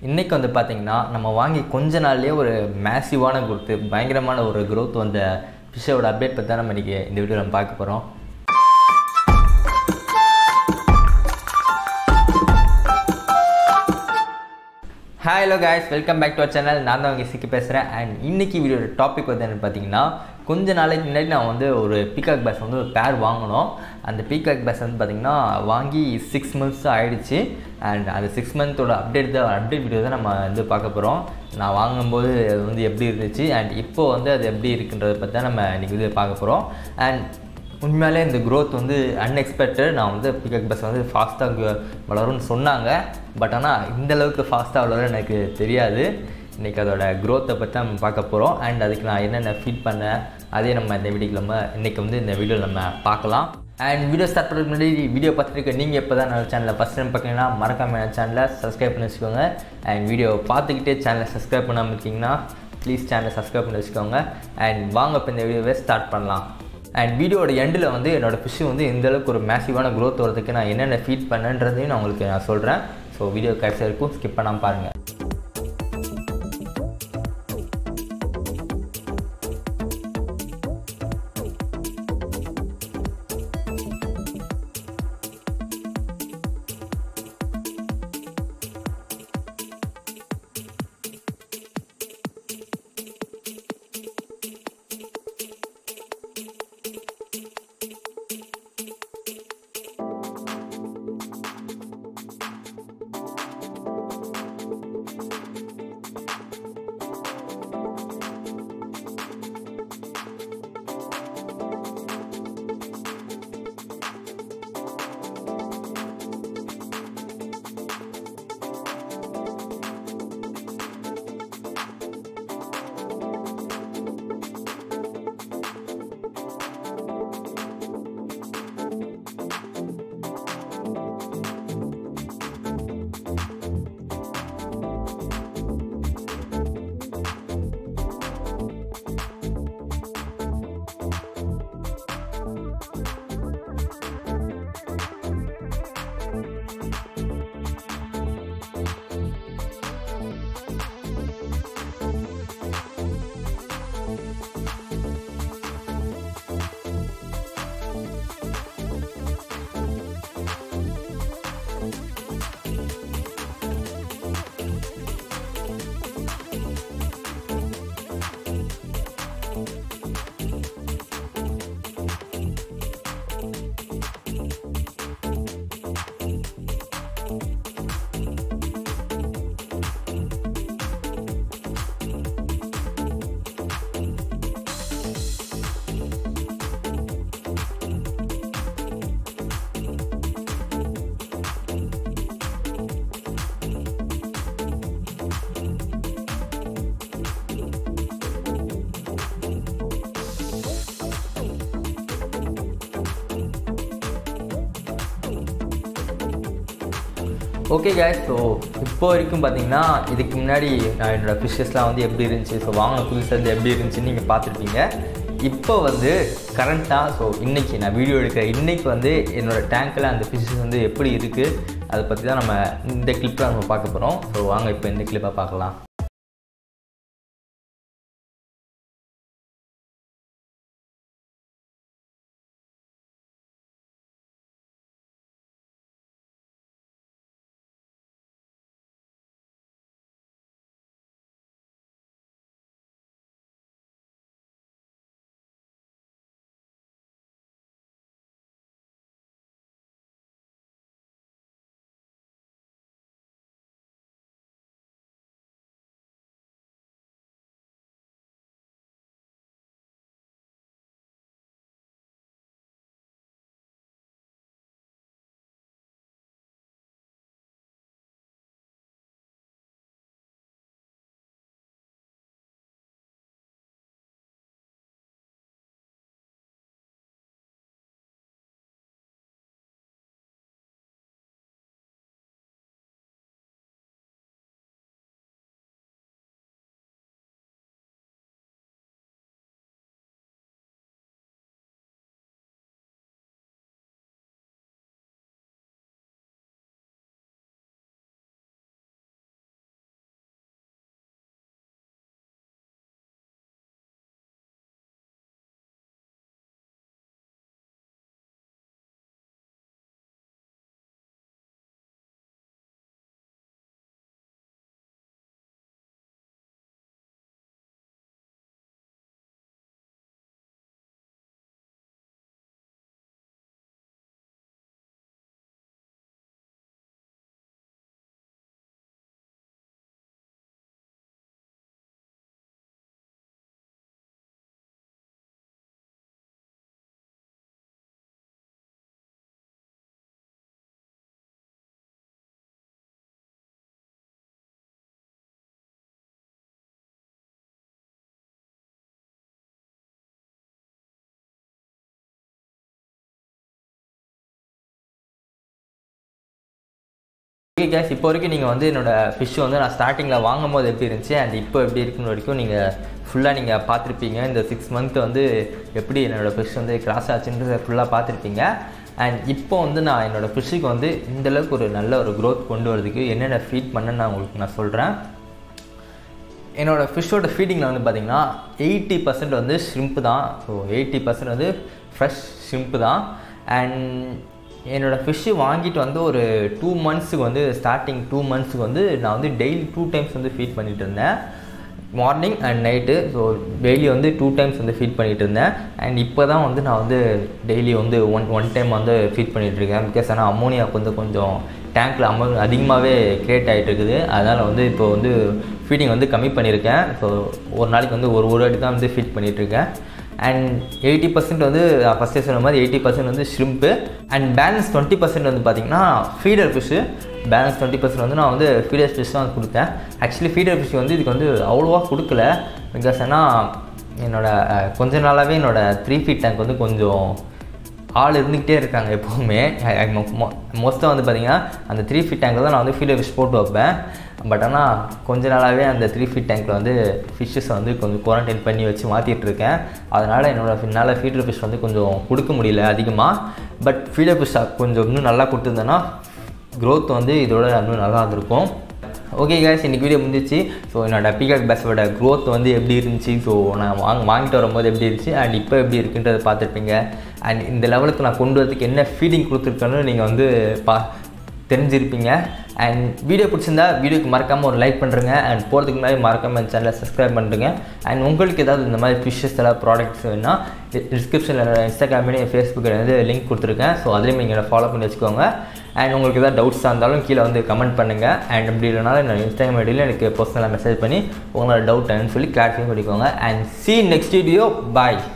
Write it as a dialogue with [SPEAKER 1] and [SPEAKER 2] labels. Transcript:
[SPEAKER 1] இன்றைக்கி வந்து பார்த்திங்கன்னா நம்ம வாங்கி கொஞ்ச நாள்லேயே ஒரு மேசிவான குரோத்து பயங்கரமான ஒரு growth வந்த ஃபிஷ்ஷோட அப்டேட் பற்றி தான் நம்ம இன்றைக்கி இந்த வீடியோ நம்ம பார்க்க போகிறோம் hi hello guys welcome back to our channel நான் தான் உங்கள் சிக்கி பேசுகிறேன் அண்ட் இன்னைக்கு வீடியோட டாபிக் வந்து என்னென்னு பார்த்தீங்கன்னா கொஞ்ச நாளைக்கு முன்னாடி நான் வந்து ஒரு பீகாக் பேஸ் வந்து ஒரு பேர் வாங்கினோம் அந்த பீகாக் பேஸ் வந்து பார்த்திங்கன்னா வாங்கி சிக்ஸ் மந்த்ஸ் ஆகிடுச்சு அண்ட் அந்த சிக்ஸ் மந்த்தோட அப்டேட் தான் அப்டேட் வீடியோ தான் நம்ம வந்து பார்க்க போகிறோம் நான் வாங்கும்போது அது வந்து எப்படி இருந்துச்சு அண்ட் இப்போ வந்து அது எப்படி இருக்குன்றதை பற்றி தான் நம்ம இன்றைக்கி வந்து பார்க்க போகிறோம் அண்ட் உண்மையாலே இந்த growth வந்து அன்எக்ஸ்பெக்டட் நான் வந்து பிகக் பஸ் வந்து ஃபாஸ்ட்டாக வளரும்னு சொன்னாங்க பட் ஆனால் இந்த அளவுக்கு ஃபாஸ்ட்டாக வளரும் எனக்கு தெரியாது இன்றைக்கி அதோட growth-அ பற்றி நம்ம பார்க்க போகிறோம் அண்ட் அதுக்கு நான் என்னென்ன ஃபீட் பண்ணேன் அதே நம்ம இந்த வீடியோக்கு நம்ம இன்றைக்கி வந்து இந்த வீடியோ நம்ம பார்க்கலாம் அண்ட் வீடியோ ஸ்டார்ட் பண்ணுறதுக்கு முன்னாடி வீடியோ பார்த்துருக்க நீங்கள் எப்போ தான் நம்ம சேனலில் ஃபஸ்ட் டைம் பார்க்குறீங்கன்னா மறக்காம என் சேனலை சப்ஸ்கிரைப் பண்ணி வச்சுக்கோங்க அண்ட் வீடியோ பார்த்துக்கிட்டே சேனலை சப்ஸ்கிரைப் பண்ணாமல் இருக்கீங்கன்னா ப்ளீஸ் சேனலை சப்ஸ்கிரைப் பண்ணி வச்சுக்கோங்க அண்ட் வாங்க இப்போ இந்த வீடியோவை ஸ்டார்ட் பண்ணலாம் அண்ட் வீடியோட எண்டில் வந்து என்னோடய ஃபிஷ் வந்து எந்த அளவுக்கு ஒரு மேசிவான growth வரதுக்கு நான் என்னென்ன ஃபீட் பண்ணேன்றதையும் நான் உங்களுக்கு நான் சொல்கிறேன் ஸோ வீடியோ கடைசி வரைக்கும் ஸ்கிப் பண்ணாமல் பாருங்கள் ஓகே guys ஸோ இப்போ வரைக்கும் பார்த்தீங்கன்னா இதுக்கு முன்னாடி நான் என்னோடய ஃபிஷ்ஷஸ்லாம் வந்து எப்படி இருந்துச்சு ஸோ வாங்கின புதுசாக வந்து எப்படி இருந்துச்சுன்னு நீங்கள் பார்த்துருப்பீங்க இப்போ வந்து கரண்ட்டாக ஸோ இன்றைக்கி நான் வீடியோ எடுக்கிற இன்றைக்கி வந்து என்னோடய டேங்க்கில் அந்த ஃபிஷ்ஷஸ் வந்து எப்படி இருக்குது அதை பற்றி தான் நம்ம இந்த கிளிப்பில் நம்ம பார்க்க போகிறோம் ஸோ வாங்க இப்போ இந்த கிளிப்பை பார்க்கலாம் ஓகே கேஸ் இப்போ வரைக்கும் நீங்கள் வந்து என்னோடய ஃபிஷ் வந்து நான் ஸ்டார்டிங்கில் வாங்கும் போது எப்படி இருந்துச்சு அண்ட் இப்போ எப்படி இருக்குன்னு வரைக்கும் நீங்கள் ஃபுல்லாக நீங்கள் பார்த்துருப்பீங்க இந்த சிக்ஸ் மந்த் வந்து எப்படி என்னோடய ஃபிஷ் வந்து கிராஸ் ஆச்சுன்றதை ஃபுல்லாக பார்த்துருப்பீங்க அண்ட் இப்போ வந்து நான் என்னோடய ஃபிஷ்ஷுக்கு வந்து இந்தளவுக்கு ஒரு நல்ல ஒரு க்ரோத் கொண்டு வரதுக்கு என்னென்ன ஃபீட் பண்ணேன்னு நான் உங்களுக்கு நான் சொல்கிறேன் என்னோடய ஃபிஷ்ஷோட ஃபீடிங்கில் வந்து பார்த்திங்கன்னா எயிட்டி பர்சன்ட் வந்து ஷ்ரிம்ப்பு தான் ஸோ எயிட்டி பர்சன்ட் வந்து ஃப்ரெஷ் ஷ்ரிம்ப்பு தான் அண்ட் என்னோடய ஃபிஷ்ஷு வாங்கிட்டு வந்து ஒரு டூ மந்த்ஸுக்கு வந்து ஸ்டார்டிங் டூ மந்த்ஸுக்கு வந்து நான் வந்து டெய்லி டூ டைம்ஸ் வந்து ஃபீட் பண்ணிகிட்டு இருந்தேன் morning and night so daily வந்து டூ டைம்ஸ் வந்து ஃபீட் பண்ணிகிட்டு இருந்தேன் அண்ட் இப்போ தான் வந்து நான் வந்து டெய்லி வந்து ஒன் ஒன் டைம் வந்து ஃபீட் பண்ணிகிட்ருக்கேன் பிகாஸ் ஆனால் அம்மோனியா வந்து கொஞ்சம் டேங்க்கில் அமௌ அதிகமாகவே க்ரியேட் ஆகிட்டு இருக்குது அதனால் வந்து இப்போ வந்து ஃபீடிங் வந்து கம்மி பண்ணியிருக்கேன் ஸோ ஒரு நாளைக்கு வந்து ஒரு ஒரு வாட்டி தான் வந்து ஃபீட் பண்ணிகிட்ருக்கேன் அண்ட் எயிட்டி பர்சன்ட் வந்து ஃபஸ்ட்டே சொன்ன மாதிரி எயிட்டி பர்சன்ட் வந்து shrimp and balance twenty percent வந்து பார்த்திங்கன்னா feeder fish balance twenty percent வந்து நான் வந்து ஃபீடர் ஃபிஷ் தான் கொடுத்தேன் ஆக்சுவலி ஃபீடர் ஃபிஷ் வந்து இதுக்கு வந்து அவ்வளோவா கொடுக்கல பிகாஸ் ஆனால் என்னோடய கொஞ்ச நாளாகவே என்னோடய த்ரீ ஃபீட் டேங்க் வந்து கொஞ்சம் ஆள் இருந்துக்கிட்டே இருக்காங்க எப்போவுமே மோஸ்ட்டாக வந்து பார்த்திங்கன்னா அந்த த்ரீ ஃபீட் டேங்கில் தான் நான் வந்து ஃபீடர் ஃபிஷ் போட்டு வைப்பேன் பட் ஆனால் கொஞ்ச நாளாகவே அந்த த்ரீ ஃபீட் டேங்க்கில் வந்து ஃபிஷ்ஷஸ் வந்து கொஞ்சம் குவாரண்டைன் பண்ணி வச்சு மாற்றிட்டு இருக்கேன் அதனால் என்னோடய என்னால் ஃபீடர் ஃபிஷ் வந்து கொஞ்சம் கொடுக்க முடியல அதிகமாக பட் ஃபீடர் ஃபிஷ் கொஞ்சம் இன்னும் நல்லா கொடுத்துருந்தேன்னா க்ரோத் வந்து இதோட இன்னும் நல்லா இருந்திருக்கும் ஓகே கேஸ் இன்றைக்கி வீடியோ முடிஞ்சிச்சு ஸோ என்னோட பிகாக் பேஸோட க்ரோத் வந்து எப்படி இருந்துச்சு ஸோ நான் வாங்க வாங்கிட்டு வரும்போது எப்படி இருந்துச்சு அண்ட் இப்போ எப்படி இருக்குன்றதை பார்த்துருப்பீங்க அண்ட் இந்த லெவலுக்கு நான் கொண்டு வரதுக்கு என்ன ஃபீடிங் கொடுத்துருக்கேன்னு நீங்கள் வந்து பா தெரிஞ்சிருப்பீங்க அண்ட் வீடியோ பிடிச்சிருந்தா வீடியோக்கு மறக்காமல் ஒரு லைக் பண்ணுறங்க அண்ட் போகிறதுக்கு முன்னாடி மறக்காமல் என் சேனலை சப்ஸ்கிரைப் பண்ணுறங்க அண்ட் உங்களுக்கு ஏதாவது இந்த மாதிரி ஃபிஷ்ஷஸ் எல்லாம் ப்ராடக்ட்ஸ் வேணுன்னா டிஸ்கிரிப்ஷனில் இன்ஸ்டாகிராம்லேயும் ஃபேஸ்புக்கில் வந்து லிங்க் கொடுத்துருக்கேன் ஸோ அதுலேயும் நீங்கள் ஃபாலோ பண்ணி வச்சுக்கோங்க அண்ட் உங்களுக்கு எதாவது டவுட்ஸாக இருந்தாலும் கீழே வந்து கமெண்ட் பண்ணுங்கள் அண்ட் அப்படி இல்லைனாலும் என்னோட இன்ஸ்டாகிராம் ஐடியில் எனக்கு பர்சனலாக மெசேஜ் பண்ணி உங்களோட டவுட் என்னன்னு சொல்லி கிளாரிஃபை பண்ணிக்கோங்க and see next video bye